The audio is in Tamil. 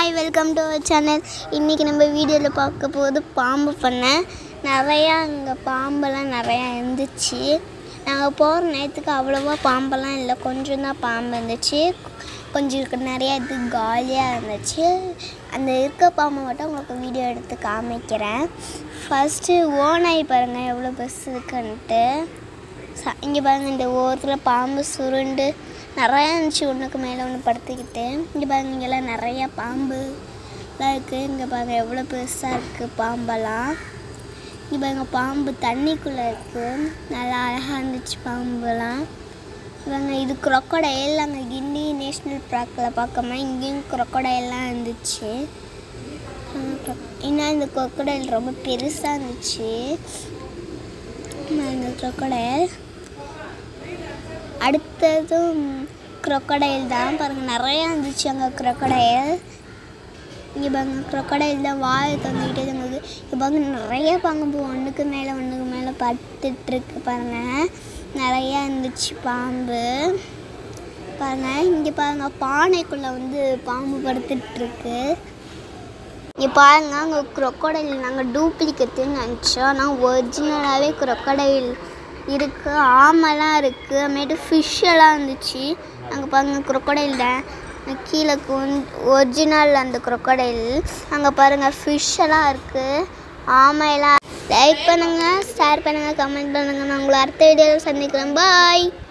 hi welcome to our channel இன்றைக்கி நம்ம வீடியோவில் பார்க்க போகுது பாம்பு பண்ணேன் நிறையா இங்கே பாம்பெல்லாம் நிறையா இருந்துச்சு நாங்கள் போகிற நேரத்துக்கு அவ்வளோவா பாம்பெல்லாம் இல்லை கொஞ்சம் தான் பாம்பு இருந்துச்சு கொஞ்சம் இருக்க நிறையா இது காலியாக இருந்துச்சு அந்த இருக்க பாம்பை மட்டும் உங்களுக்கு வீடியோ எடுத்து காமிக்கிறேன் ஃபஸ்ட்டு ஓனாய் பாருங்கள் எவ்வளோ பஸ் இருக்குன்ட்டு ச இங்கே பாருங்க இந்த ஓரத்தில் பாம்பு சுருண்டு நிறையா இருந்துச்சு ஒன்றுக்கு மேலே ஒன்று படுத்துக்கிட்டு இங்கே பாருங்க இங்கெல்லாம் நிறையா பாம்பு எல்லாம் இருக்குது இங்கே பாருங்க எவ்வளோ பெருசாக இருக்குது பாம்பெல்லாம் இங்கே பாருங்க பாம்பு தண்ணிக்குள்ளே இருக்குது நல்லா அழகாக இருந்துச்சு பாம்புலாம் இவங்க இது crocodile அங்கே கிண்டி நேஷ்னல் பார்க்கில் பார்க்காம இங்கேயும் crocodile-லாம் இருந்துச்சு இன்னும் இந்த crocodile ரொம்ப பெருசாக இருந்துச்சு இந்த crocodile அடுத்ததும் crocodile தான் பாருங்கள் நிறையா இருந்துச்சு அங்கே crocodile இங்கே பாருங்க crocodile தான் வாயை தந்துக்கிட்டே இருந்தது இங்கே பாருங்க நிறைய பாம்பு ஒன்றுக்கு மேலே ஒன்றுக்கு மேலே படுத்துட்ருக்கு பாருங்க நிறையா இருந்துச்சு பாம்பு பாருங்க இங்கே பாருங்க பானைக்குள்ளே வந்து பாம்பு படுத்துட்ருக்கு இங்கே பாருங்க அங்கே crocodile நாங்கள் டூப்ளிகேட்டுன்னு நினச்சோம் ஆனால் ஒரிஜினலாகவே crocodile இருக்குது ஆமெல்லாம் இருக்குது அப்புறமேட்டு ஃபிஷ் எல்லாம் இருந்துச்சு அங்கே பாருங்க crocodile தான் கீழே ஒரிஜினல் அந்த crocodile அங்கே பாருங்கள் ஃபிஷ் எல்லாம் இருக்குது ஆமையெல்லாம் லைக் பண்ணுங்கள் ஷேர் பண்ணுங்கள் கமெண்ட் பண்ணுங்கள் நான் உங்களை அடுத்த வீடியோவில் சந்திக்கிறேன் பாய்